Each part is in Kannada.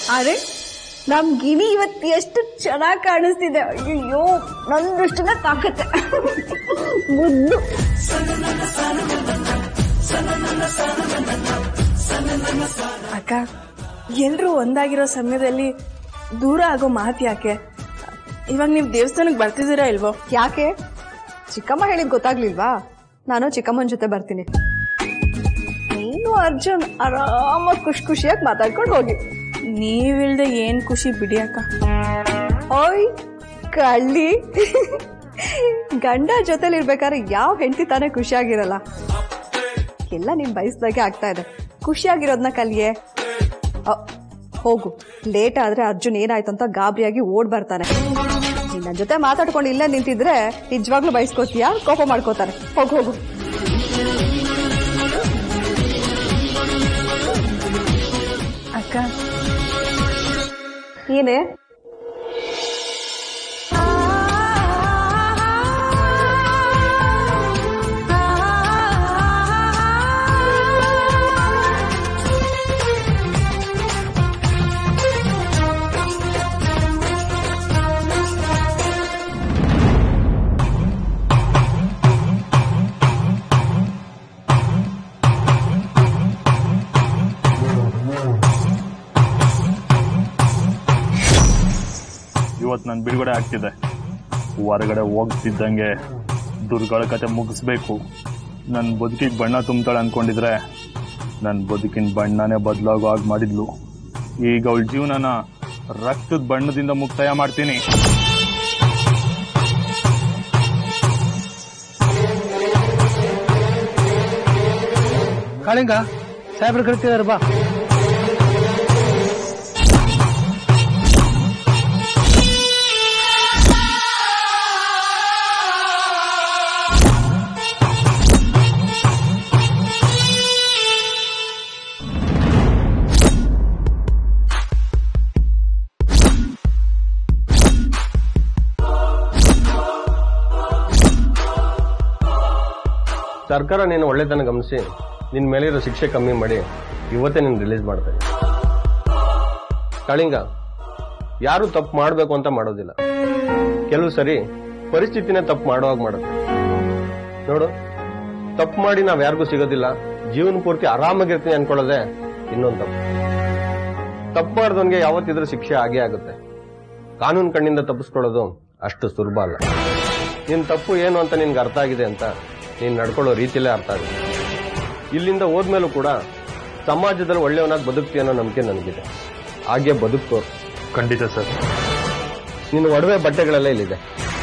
ಆದ್ರೆ ನಮ್ ಗಿಣಿ ಇವತ್ತು ಎಷ್ಟು ಚೆನ್ನಾಗಿ ಕಾಣಿಸ್ತಿದೆ ಅಯ್ಯೋ ನನ್ ದೃಷ್ಟಿನ ತಾಕತ್ತೆ ಮುದ್ದು ಅಕ್ಕ ಎಲ್ರೂ ಒಂದಾಗಿರೋ ಸಮಯದಲ್ಲಿ ದೂರ ಆಗೋ ಮಾತು ಯಾಕೆ ಇವಾಗ ನೀವು ದೇವಸ್ಥಾನಕ್ಕೆ ಬರ್ತಿದ್ದೀರಾ ಇಲ್ವೋ ಯಾಕೆ ಚಿಕ್ಕಮ್ಮ ಹೇಳಿದ್ ಗೊತ್ತಾಗ್ಲಿಲ್ವಾ ನಾನು ಚಿಕ್ಕಮ್ಮನ ಜೊತೆ ಬರ್ತೀನಿ ನೀನು ಅರ್ಜುನ್ ಆರಾಮಾಗಿ ಖುಷಿ ಖುಷಿಯಾಗಿ ಮಾತಾಡ್ಕೊಂಡು ಹೋಗಿ ನೀವಿಲ್ದೆ ಏನ್ ಖುಷಿ ಬಿಡಿ ಅಕ್ಕ ಓಯ್ ಕಳ್ಳಿ ಗಂಡ ಜೊತೆಲಿ ಇರ್ಬೇಕಾದ್ರೆ ಯಾವ ಹೆಂಡತಿ ತಾನೇ ಖುಷಿಯಾಗಿರಲ್ಲ ಎಲ್ಲ ನೀನ್ ಬಯಸ್ದಾಗೆ ಆಗ್ತಾ ಇದೆ ಖುಷಿಯಾಗಿರೋದನ್ನ ಕಲಿಯೇ ಅ, ಹೋಗು ಲೇಟ್ ಆದ್ರೆ ಅರ್ಜುನ್ ಏನಾಯ್ತು ಅಂತ ಗಾಬರಿಯಾಗಿ ಓಡ್ ಬರ್ತಾನೆ ನೀನ್ ನನ್ ಜೊತೆ ಮಾತಾಡ್ಕೊಂಡು ಇಲ್ಲೇ ನಿಂತಿದ್ರೆ ನಿಜವಾಗ್ಲೂ ಬಯಸ್ಕೋತೀಯಾ ಕೋಪ ಮಾಡ್ಕೋತಾನೆ ಹೋಗು ಹೋಗು ಅಕ್ಕ ಏನೇ ಇವತ್ತು ನಾನು ಬಿಡುಗಡೆ ಆಗ್ತಿದೆ ಹೊರಗಡೆ ಹೋಗ್ತಿದ್ದಂಗೆ ದುರ್ಗಳ ಕತೆ ಮುಗಿಸ್ಬೇಕು ನನ್ನ ಬದುಕಿಗೆ ಬಣ್ಣ ತುಂಬ್ತಾಳೆ ಅನ್ಕೊಂಡಿದ್ರೆ ನನ್ನ ಬದುಕಿನ ಬಣ್ಣನೇ ಬದಲಾಗೋ ಹಾಗೆ ಮಾಡಿದ್ಲು ಈಗ ಅವಳ ಜೀವನನ ರಕ್ತದ ಬಣ್ಣದಿಂದ ಮುಕ್ತಾಯ ಮಾಡ್ತೀನಿ ಕಾಳಿಂಗ ಸಾಹೇಬ್ರು ಕರಿತಿದಾರೆ ಬಾ ಸರ್ಕಾರ ನೀನು ಒಳ್ಳೆತನ ಗಮನಿಸಿ ನಿನ್ ಮೇಲಿರೋ ಶಿಕ್ಷೆ ಕಮ್ಮಿ ಮಾಡಿ ಇವತ್ತೇ ನೀನು ರಿಲೀಸ್ ಮಾಡ್ತಾರೆ ಕಳಿಂಗ ಯಾರು ತಪ್ಪು ಮಾಡಬೇಕು ಅಂತ ಮಾಡೋದಿಲ್ಲ ಕೆಲವು ಸರಿ ಪರಿಸ್ಥಿತಿನೇ ತಪ್ಪು ಮಾಡುವಾಗ ಮಾಡುತ್ತೆ ನೋಡು ತಪ್ಪು ಮಾಡಿ ನಾವ್ ಯಾರಿಗೂ ಸಿಗೋದಿಲ್ಲ ಜೀವನ ಪೂರ್ತಿ ಆರಾಮಾಗಿರ್ತೀನಿ ಅನ್ಕೊಳ್ಳೋದೆ ಇನ್ನೊಂದು ತಪ್ಪು ತಪ್ಪು ಮಾಡಿದವನ್ಗೆ ಯಾವತ್ತಿದ್ರೂ ಶಿಕ್ಷೆ ಆಗೇ ಆಗುತ್ತೆ ಕಾನೂನು ಕಣ್ಣಿಂದ ತಪ್ಪಿಸ್ಕೊಳ್ಳೋದು ಅಷ್ಟು ಸುಲಭ ಅಲ್ಲ ನಿನ್ ತಪ್ಪು ಏನು ಅಂತ ನಿನ್ಗೆ ಅರ್ಥ ಆಗಿದೆ ಅಂತ ನೀನ್ ನಡ್ಕೊಳ್ಳೋ ರೀತಿಲೇ ಅರ್ಥ ಆಗುತ್ತೆ ಇಲ್ಲಿಂದ ಹೋದ್ಮೇಲೂ ಕೂಡ ಸಮಾಜದಲ್ಲಿ ಒಳ್ಳೆಯವನಾಗಿ ಬದುಕ್ತಿ ಅನ್ನೋ ನಂಬಿಕೆ ನನಗಿದೆ ಹಾಗೆ ಬದುಕೋ ಖಂಡಿತ ಸರ್ ನಿನ್ನ ಒಡವೆ ಬಟ್ಟೆಗಳೆಲ್ಲ ಇಲ್ಲಿದೆ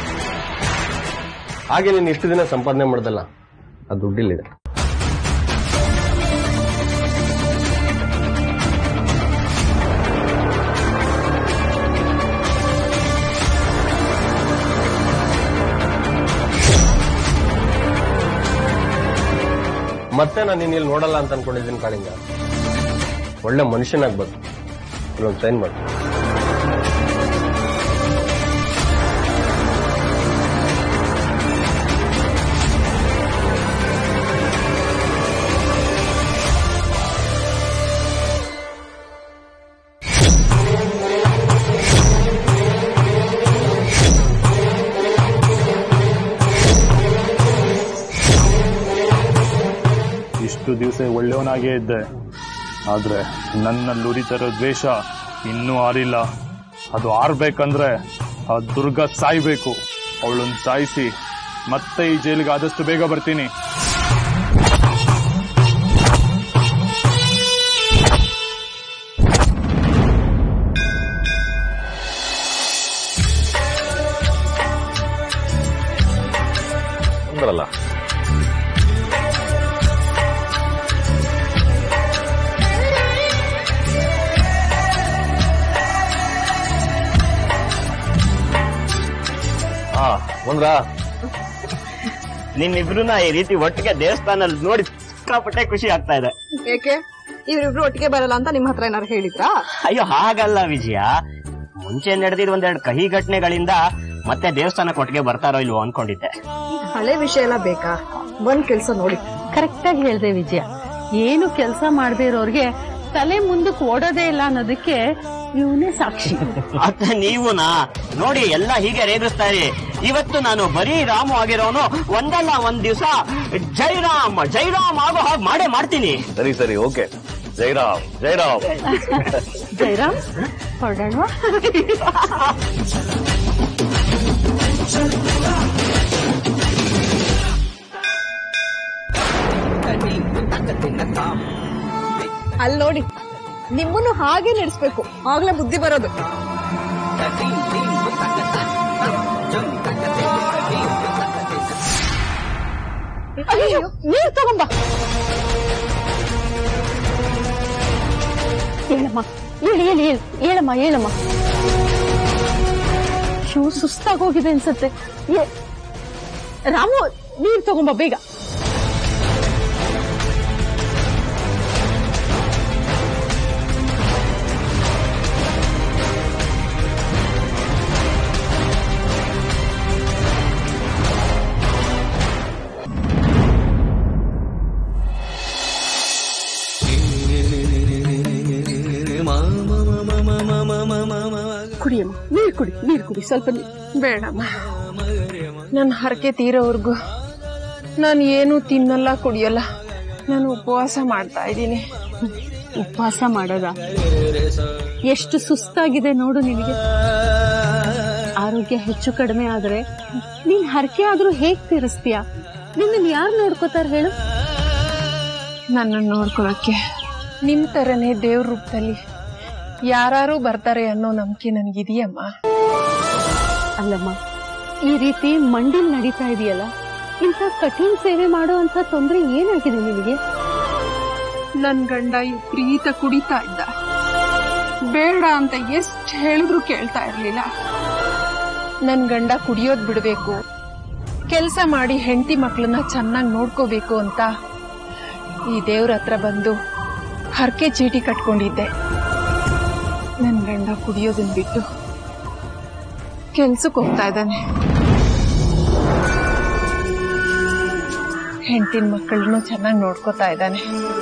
ಹಾಗೆ ನೀನು ಇಷ್ಟು ದಿನ ಸಂಪಾದನೆ ಮಾಡ್ದಲ್ಲ ಆ ದುಡ್ಡಿಲ್ಲಿದೆ ಮತ್ತೆ ನಾನು ನಿನ್ನ ಇಲ್ಲಿ ನೋಡಲ್ಲ ಅಂತ ಅನ್ಕೊಂಡಿದ್ದೀನಿ ಕಾಳಿಂಗ ಒಳ್ಳೆ ಮನುಷ್ಯನಾಗ್ಬೇಕು ಇಲ್ಲೊಂದು ಸೈನ್ ಮಾಡಿ ಇಷ್ಟು ದಿವಸ ಒಳ್ಳೆಯವನಾಗೇ ಇದ್ದೆ ಆದ್ರೆ ನನ್ನಲ್ಲಿ ಉರಿತಿರೋ ದ್ವೇಷ ಇನ್ನೂ ಆರಿಲ್ಲ ಅದು ಆರ್ಬೇಕಂದ್ರೆ ಆ ದುರ್ಗ ಸಾಯ್ಬೇಕು ಅವಳನ್ನ ಸಾಯಿಸಿ ಮತ್ತೆ ಈ ಜೈಲಿಗೆ ಆದಷ್ಟು ಬೇಗ ಬರ್ತೀನಿ ಅಂದ್ರಲ್ಲ ಹಾ ಬಂದ್ರಾ ನಿನ್ನಿಬ್ರನ್ನ ಈ ರೀತಿ ಒಟ್ಟಿಗೆ ದೇವಸ್ಥಾನದಲ್ಲಿ ನೋಡಿ ಸಿಕ್ಕಾಪಟ್ಟೆ ಖುಷಿ ಆಗ್ತಾ ಇದೆ ಏಕೆ ಇವರಿಬ್ರು ಒಟ್ಟಿಗೆ ಬರಲ್ಲ ಅಂತ ನಿಮ್ಮ ಹತ್ರ ಏನಾರು ಹೇಳಿದ್ರಾ ಅಯ್ಯೋ ಹಾಗಲ್ಲ ವಿಜಯ ಮುಂಚೆ ನಡೆದಿರೋ ಒಂದೆರಡು ಕಹಿ ಘಟನೆಗಳಿಂದ ಮತ್ತೆ ದೇವಸ್ಥಾನಕ್ಕೆ ಒಟ್ಟಿಗೆ ಬರ್ತಾರೋ ಇಲ್ವೋ ಅನ್ಕೊಂಡಿದ್ದೆ ಈ ಹಳೆ ವಿಷಯ ಎಲ್ಲ ಬೇಕಾ ಒಂದ್ ಕೆಲ್ಸ ನೋಡಿ ಕರೆಕ್ಟ್ ಆಗಿ ಹೇಳ್ದೆ ವಿಜಯ ಏನು ಕೆಲಸ ಮಾಡದೇ ಇರೋರ್ಗೆ ತಲೆ ಮುಂದಕ್ಕೆ ಓಡೋದೇ ಇಲ್ಲ ಅನ್ನೋದಕ್ಕೆ ಇವನೇ ಸಾಕ್ಷಿ ಅತ್ತ ನೀವುನಾ ನೋಡಿ ಎಲ್ಲ ಹೀಗೆ ರೇಗಿಸ್ತಾರೆ ಇವತ್ತು ನಾನು ಬರೀ ರಾಮು ಆಗಿರೋನು ಒಂದಲ್ಲ ಒಂದ್ ದಿವಸ ಜೈರಾಮ್ ಜೈರಾಮ್ ಆಗೋ ಹಾಗೆ ಮಾಡೇ ಮಾಡ್ತೀನಿ ಸರಿ ಸರಿ ಓಕೆ ಜೈರಾಮ್ ಜೈರಾಮ್ ಜಯರಾಮ್ ಹೊರಡೋಣ ಅಲ್ಲಿ ನೋಡಿ ನಿಮ್ಮನ್ನು ಹಾಗೆ ನಡೆಸ್ಬೇಕು ಆಗ್ಲೇ ಬುದ್ಧಿ ಬರೋದು ಅಯ್ಯೋ ನೀರ್ ತಗೊಂಬ ಹೇಳಮ್ಮ ಹೇಳಿ ಹೇಳಿ ಹೇಳಿ ಹೇಳಮ್ಮ ಹೇಳಮ್ಮ ಶಿವ ಸುಸ್ತಾಗೋಗಿದೆ ಅನ್ಸತ್ತೆ ಏ- ರಾಮು ನೀರ್ ತಗೊಂಬ ಬೇಗ ಕುಡಿಯಮ್ಮ ನೀರ್ ಕುಡಿ ನೀರ್ ಕುಡಿ ಸ್ವಲ್ಪ ನೀರ್ ಬೇಡಮ್ಮ ನನ್ನ ಹರಕೆ ತೀರೋವರೆಗೂ ನಾನು ಏನು ತಿನ್ನಲ್ಲ ಕುಡಿಯಲ್ಲ ನಾನು ಉಪವಾಸ ಮಾಡ್ತಾ ಇದ್ದೀನಿ ಉಪವಾಸ ಮಾಡೋದ ಎಷ್ಟು ಸುಸ್ತಾಗಿದೆ ನೋಡು ನಿನಗೆ ಆರೋಗ್ಯ ಹೆಚ್ಚು ಕಡಿಮೆ ಆದ್ರೆ ನೀನ್ ಹರಕೆ ಆದ್ರೂ ಹೇಗ್ ತೀರಿಸ್ತೀಯ ನಿನ್ನನ್ ಯಾರು ನೋಡ್ಕೋತಾರ ಹೇಳು ನನ್ನನ್ನು ನೋಡ್ಕೊಳಕ್ಕೆ ನಿಮ್ ತರನೇ ದೇವ್ರ ರೂಪದಲ್ಲಿ ಯಾರು ಬರ್ತಾರೆ ಅನ್ನೋ ನಂಬಿಕೆ ನನಗಿದೆಯಮ್ಮ ಅಲ್ಲಮ್ಮ ಈ ರೀತಿ ಮಂಡಿಲ್ ನಡೀತಾ ಇದೆಯಲ್ಲ ಇಂಥ ಕಠಿಣ ಸೇವೆ ಮಾಡೋ ಅಂತ ತೊಂದ್ರೆ ಏನಾಗಿದೆ ನಿನಗೆ ನನ್ ಗಂಡ ವಿಪರೀತ ಕುಡಿತಾ ಇದ್ದ ಬೇಡ ಅಂತ ಎಷ್ಟ್ ಹೇಳಿದ್ರು ಕೇಳ್ತಾ ಇರ್ಲಿಲ್ಲ ನನ್ ಗಂಡ ಕುಡಿಯೋದ್ ಬಿಡ್ಬೇಕು ಕೆಲ್ಸ ಮಾಡಿ ಹೆಂಡತಿ ಮಕ್ಳನ್ನ ಚೆನ್ನಾಗಿ ನೋಡ್ಕೋಬೇಕು ಅಂತ ಈ ದೇವ್ರ ಹತ್ರ ಬಂದು ಹರಕೆ ಚೀಟಿ ಕಟ್ಕೊಂಡಿದ್ದೆ ನನ್ ಗಂಡ ಕುಡಿಯೋದನ್ ಬಿಟ್ಟು ಕೆಲ್ಸಕ್ಕೆ ಹೋಗ್ತಾ ಇದ್ದಾನೆ ಹೆಂಡತಿನ ಮಕ್ಕಳನ್ನು ಚೆನ್ನಾಗಿ ನೋಡ್ಕೋತಾ ಇದ್ದಾನೆ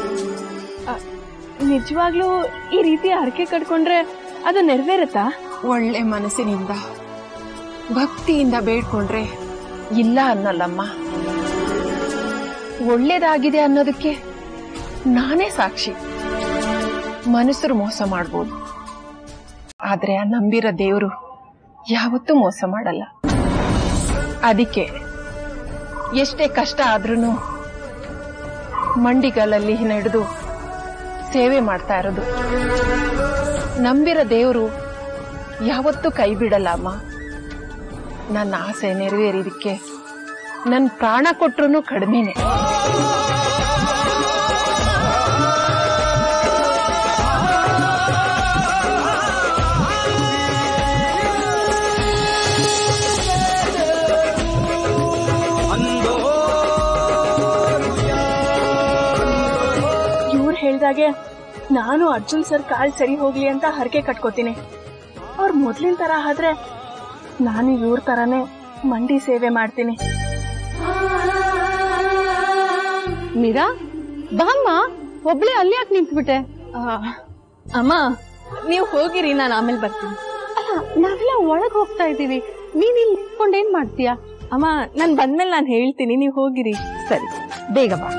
ನಿಜವಾಗ್ಲೂ ಈ ರೀತಿ ಹರಕೆ ಕಟ್ಕೊಂಡ್ರೆ ಅದು ನೆರವೇರುತ್ತಾ ಒಳ್ಳೆ ಮನಸ್ಸಿನಿಂದ ಭಕ್ತಿಯಿಂದ ಬೇಡ್ಕೊಂಡ್ರೆ ಇಲ್ಲ ಅನ್ನಲ್ಲಮ್ಮ ಒಳ್ಳೇದಾಗಿದೆ ಅನ್ನೋದಕ್ಕೆ ನಾನೇ ಸಾಕ್ಷಿ ಮನುಷ್ಯರು ಮೋಸ ಮಾಡ್ಬೋದು ಆದ್ರೆ ಆ ನಂಬಿರೋ ದೇವರು ಯಾವತ್ತೂ ಮೋಸ ಮಾಡಲ್ಲ ಅದಕ್ಕೆ ಎಷ್ಟೇ ಕಷ್ಟ ಆದ್ರೂ ಮಂಡಿಗಾಲಲ್ಲಿ ನಡೆದು ಸೇವೆ ಮಾಡ್ತಾ ಇರೋದು ನಂಬಿರೋ ದೇವರು ಯಾವತ್ತೂ ಕೈ ಬಿಡಲ್ಲ ಅಮ್ಮ ನನ್ನ ಆಸೆ ನೆರವೇರಿದಕ್ಕೆ ನನ್ನ ಪ್ರಾಣ ಕೊಟ್ರು ಕಡಿಮೆನೆ ಇವ್ರು ಹೇಳ್ದಾಗೆ ನಾನು ಅರ್ಜುನ್ ಸರ್ ಕಾಲ್ ಸರಿ ಹೋಗ್ಲಿ ಅಂತ ಹರಕೆ ಕಟ್ಕೋತೀನಿ ಅವ್ರು ಮೊದ್ಲಿನ ತರ ಆದ್ರೆ ನಾನು ಇವ್ರ ತರಾನೇ ಮಂಡಿ ಸೇವೆ ಮಾಡ್ತೀನಿ ಮೀರಾ ಬಾಮ್ಮ ಒಬ್ಳೆ ಅಲ್ಲಿ ಯಾಕೆ ನಿಂತ್ಬಿಟ್ಟೆ ಅಮ್ಮ ನೀವು ಹೋಗಿರಿ ನಾನು ಆಮೇಲೆ ಬರ್ತೀನಿ ಅಲ್ಲ ನಾವೆಲ್ಲ ಒಳಗ್ ಹೋಗ್ತಾ ಇದ್ದೀವಿ ನೀನ್ ಇಲ್ಲಿ ನಿಂತ್ಕೊಂಡ್ ಏನ್ ಮಾಡ್ತೀಯಾ ಅಮ್ಮ ನಾನು ಬಂದ್ಮೇಲೆ ನಾನು ಹೇಳ್ತೀನಿ ನೀವು ಹೋಗಿರಿ ಸರಿ ಬೇಗ ಬಾ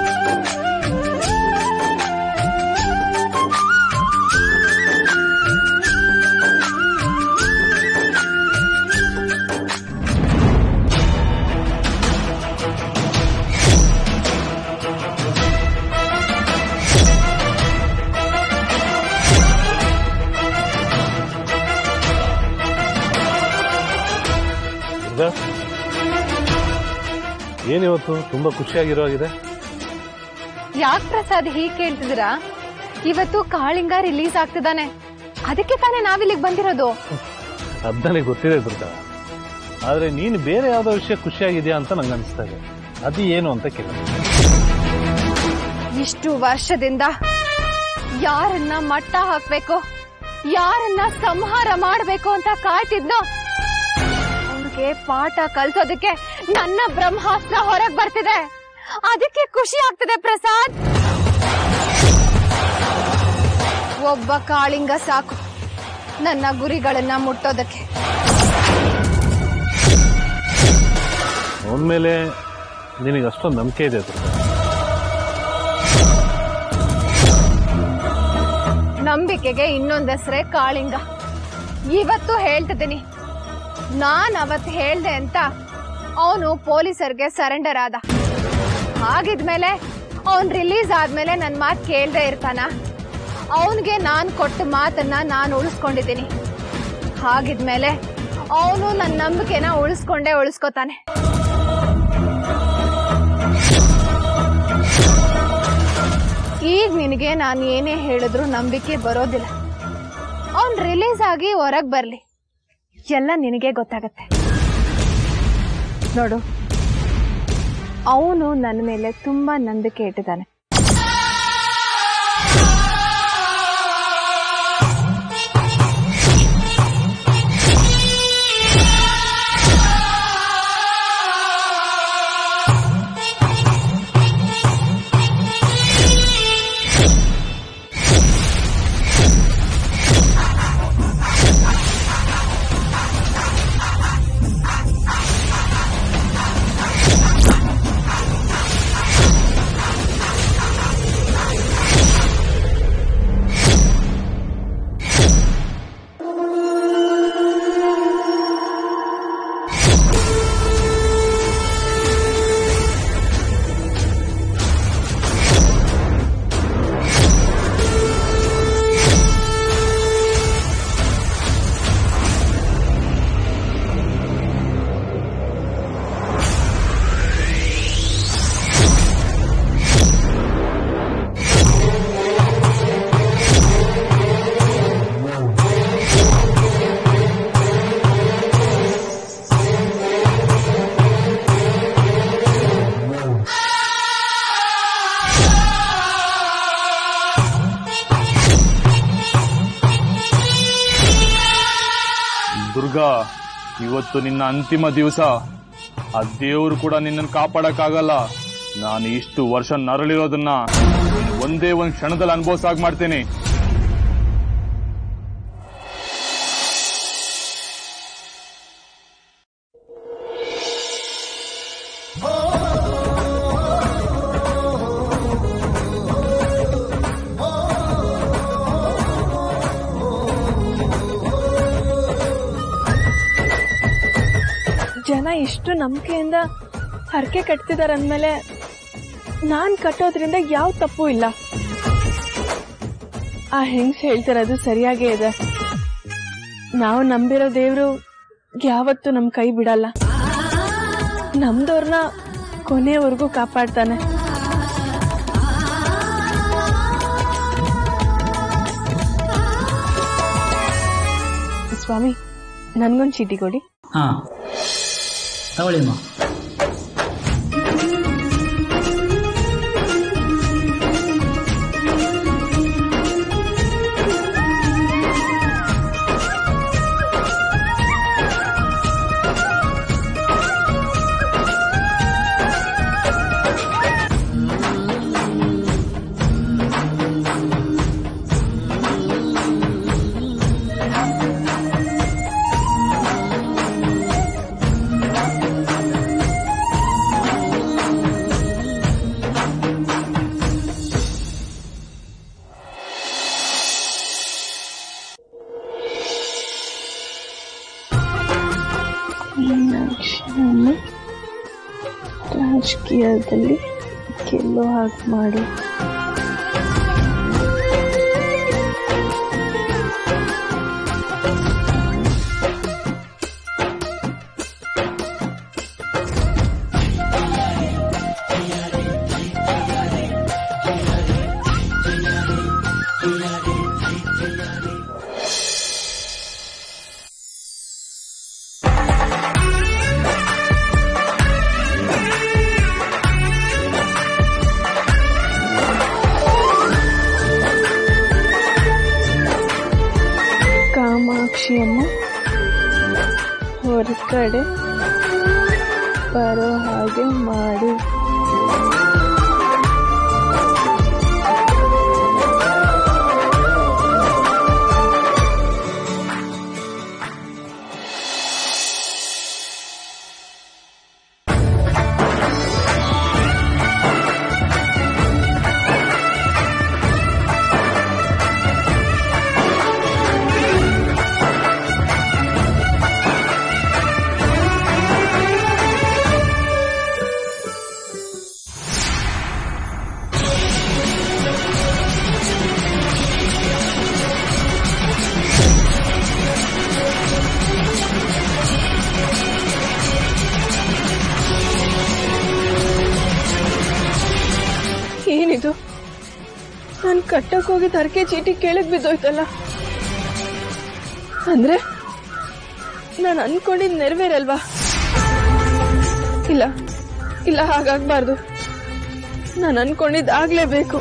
ಏನಿವತ್ತು ತುಂಬಾ ಖುಷಿಯಾಗಿರೋ ಆಗಿದೆ ಯಾಕ್ ಪ್ರಸಾದ್ ಹೀಗ್ ಕೇಳ್ತಿದ್ದೀರಾ ಇವತ್ತು ಕಾಳಿಂಗ ರಿಲೀಸ್ ಆಗ್ತಿದ್ದಾನೆ ಅದಕ್ಕೆ ತಾನೇ ನಾವಿಲ್ಲಿಗೆ ಬಂದಿರೋದು ಅದ್ ನನಗೆ ಗೊತ್ತಿದೆ ದುರ್ಗಾ ಆದ್ರೆ ನೀನು ಬೇರೆ ಯಾವ್ದೋ ವಿಷಯ ಖುಷಿಯಾಗಿದೆಯಾ ಅಂತ ನಂಗೆ ಅನಿಸ್ತಾ ಇದೆ ಅದು ಏನು ಅಂತ ಕೇಳ ಇಷ್ಟು ವರ್ಷದಿಂದ ಯಾರನ್ನ ಮಟ್ಟ ಹಾಕ್ಬೇಕು ಯಾರನ್ನ ಸಂಹಾರ ಮಾಡ್ಬೇಕು ಅಂತ ಕಾಯ್ತಿದ್ನೋ ಅವ್ರಿಗೆ ಪಾಠ ಕಲ್ಸೋದಕ್ಕೆ ನನ್ನ ಬ್ರಹ್ಮಾಸ್ತ್ರ ಹೊರಗ್ ಬರ್ತಿದೆ ಅದಕ್ಕೆ ಖುಷಿ ಆಗ್ತಿದೆ ಪ್ರಸಾದ್ ಒಬ್ಬ ಕಾಳಿಂಗ ಸಾಕು ನನ್ನ ಗುರಿಗಳನ್ನ ಮುಟ್ಟೋದಕ್ಕೆ ಅವನ ಮೇಲೆ ನಿನಗೆ ಅಷ್ಟೊಂದು ನಂಬಿಕೆ ಇದೆ ದುರ್ಗಾ ನಂಬಿಕೆಗೆ ಇನ್ನೊಂದ್ ಹೆಸರೇ ಕಾಳಿಂಗ ಇವತ್ತು ಹೇಳ್ತಿದ್ದೀನಿ ನಾನ್ ಅವತ್ ಹೇಳ್ದೆ ಅಂತ ಅವನು ಪೊಲೀಸರಿಗೆ ಸರೆಂಡರ್ ಆದ ಹಾಗಿದ್ಮೇಲೆ ಅವನ್ ರಿಲೀಸ್ ಆದ್ಮೇಲೆ ನನ್ ಮಾತ್ ಕೇಳ್ದೆ ಇರ್ತಾನ ಅವನ್ಗೆ ನಾನ್ ಕೊಟ್ಟ ಮಾತನ್ನ ನಾನು ಉಳಿಸ್ಕೊಂಡಿದ್ದೀನಿ ಹಾಗಿದ್ಮೇಲೆ ಅವನು ನನ್ನ ನಂಬಿಕೆನ ಉಳಿಸ್ಕೊಂಡೇ ಉಳಿಸ್ಕೊತಾನೆ ಈಗ ನಿನಗೆ ನಾನು ಏನೇ ಹೇಳಿದ್ರು ನಂಬಿಕೆ ಬರೋದಿಲ್ಲ ಅವನ್ ರಿಲೀಸ್ ಆಗಿ ಹೊರಗ್ ಬರ್ಲಿ ಎಲ್ಲ ನಿನಗೆ ಗೊತ್ತಾಗತ್ತೆ ನೋಡು ಅವನು ನನ್ನ ಮೇಲೆ ತುಂಬಾ ನಂಬಿಕೆ ಇಟ್ಟಿದ್ದಾನೆ ದುರ್ಗಾ ಇವತ್ತು ನಿನ್ನ ಅಂತಿಮ ದಿವಸ ಆ ದೇವರು ಕೂಡ ನಿನ್ನನ್ನು ಕಾಪಾಡಕ್ಕಾಗಲ್ಲ ನಾನು ಇಷ್ಟು ವರ್ಷ ನರಳಿರೋದನ್ನ ನೀನು ಒಂದೇ ಒಂದ್ ಕ್ಷಣದಲ್ಲಿ ಅನುಭವಿಸಾಗ್ ಮಾಡ್ತೀನಿ ಜನ ಇಷ್ಟು ನಂಬಿಕೆಯಿಂದ ಹರಕೆ ಕಟ್ತಿದಾರೆ ಅಂದ್ಮೇಲೆ ನಾನ್ ಕಟ್ಟೋದ್ರಿಂದ ಯಾವ ತಪ್ಪು ಇಲ್ಲ ಆ ಹೆಂಗ್ಸ್ ಹೇಳ್ತಿರೋದು ಸರಿಯಾಗೇ ಇದೆ ನಾವು ನಂಬಿರೋ ದೇವ್ರು ಯಾವತ್ತೂ ನಮ್ ಕೈ ಬಿಡಲ್ಲ ನಮ್ದವ್ರನ್ನ ಕೊನೆವರೆಗೂ ಕಾಪಾಡ್ತಾನೆ ಸ್ವಾಮಿ ನನ್ಗೊಂದ್ ಚೀಟಿ ಕೊಡಿ ಹಾ ತಗೊಳ್ಳಿಮ್ಮ ಮೀನಾಕ್ಷಿಯನ್ನು ರಾಜಕೀಯದಲ್ಲಿ ಗೆಲ್ಲೋ ಹಾಗೆ ಮಾಡು ಕಾಮಾಕ್ಷಿಯಮ್ಮ ಹೊರಗಡೆ ಬರೋ ಹಾಗೆ ಮಾಡು ಏನಿದು ನಾನು ಕಟ್ಟಕ್ ಹೋಗಿದ್ದ ಹರಕೆ ಚೀಟಿ ಕೆಳಗ್ ಬಿದ್ದೋಯ್ತಲ್ಲ ಅಂದ್ರೆ ನಾನು ಅನ್ಕೊಂಡಿದ್ ನೆರವೇರಲ್ವಾ ಇಲ್ಲ ಇಲ್ಲ ಹಾಗಾಗ್ಬಾರ್ದು ನಾನು ಅನ್ಕೊಂಡಿದ್ ಆಗ್ಲೇಬೇಕು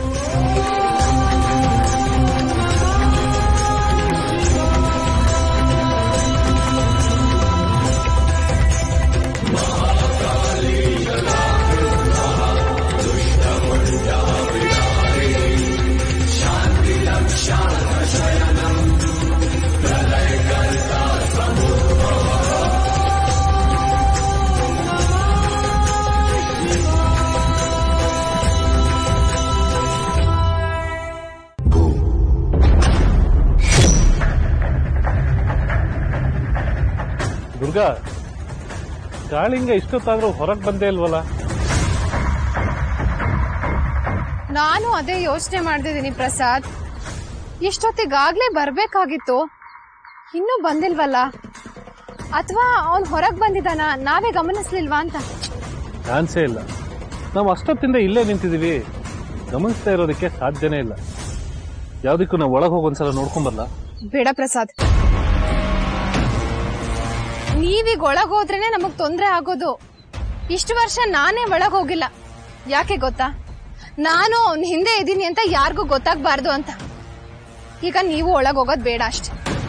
ದುರ್ಗಾ ಕಾಳಿಂಗ ಇಷ್ಟೊತ್ತಾದ್ರೂ ಹೊರಗೆ ಬಂದೇ ಇಲ್ವಲ್ಲ ನಾನು ಅದೇ ಯೋಚನೆ ಮಾಡ್ತಿದ್ದೀನಿ ಪ್ರಸಾದ್ ಇಷ್ಟೊತ್ತಿಗಾಗ್ಲೇ ಬರ್ಬೇಕಾಗಿತ್ತು ಇನ್ನೂ ಬಂದಿಲ್ವಲ್ಲ ಅಥವಾ ಅವ್ನ್ ಹೊರಗ್ ಬಂದಿದ್ದಾನ ನಾವೇ ಗಮನಿಸ್ಲಿಲ್ವಾ ಅಂತ ಚಾನ್ಸೇ ಇಲ್ಲ ನಾವು ಅಷ್ಟೊತ್ತಿಂದ ಇಲ್ಲೇ ನಿಂತಿದ್ದೀವಿ ಗಮನಿಸ್ತಾ ಇರೋದಕ್ಕೆ ಸಾಧ್ಯನೇ ಇಲ್ಲ ಯಾವ್ದಕ್ಕೂ ನಾವು ಒಳಗೆ ಹೋಗಿ ಒಂದ್ಸಲ ನೋಡ್ಕೊಂಬರ್ಲ ಬೇಡ ಪ್ರಸಾದ್ ನೀವೀಗ ಒಳಗ್ ಹೋದ್ರೇನೆ ನಮಗ್ ತೊಂದ್ರೆ ಆಗೋದು ಇಷ್ಟು ವರ್ಷ ನಾನೇ ಒಳಗ್ ಹೋಗಿಲ್ಲ ಯಾಕೆ ಗೊತ್ತಾ ನಾನು ಅವ್ನ ಹಿಂದೆ ಇದ್ದೀನಿ ಅಂತ ಯಾರಿಗೂ ಗೊತ್ತಾಗ್ಬಾರ್ದು ಅಂತ ಈಗ ನೀವು ಒಳಗ್ ಹೋಗೋದ್ ಬೇಡ ಅಷ್ಟೆ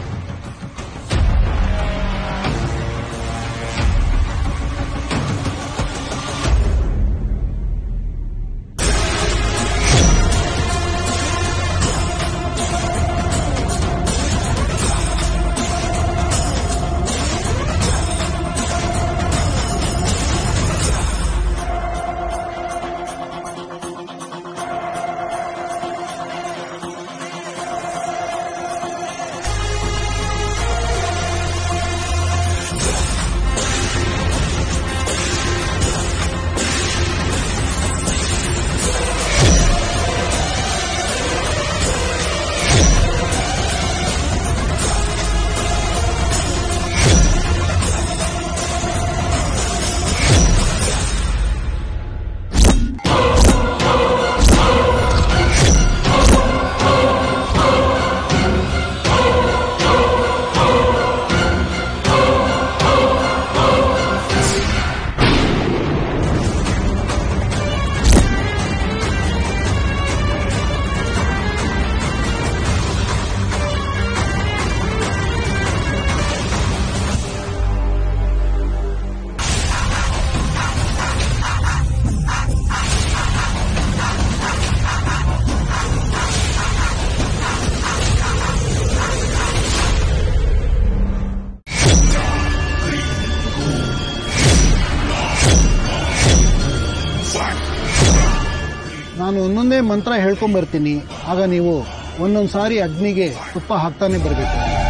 ನಾನು ಒಂದೊಂದೇ ಮಂತ್ರ ಹೇಳ್ಕೊಂಬರ್ತೀನಿ ಆಗ ನೀವು ಒಂದೊಂದು ಸಾರಿ ಅಗ್ನಿಗೆ ತುಪ್ಪ ಹಾಕ್ತಾನೆ ಬರಬೇಕು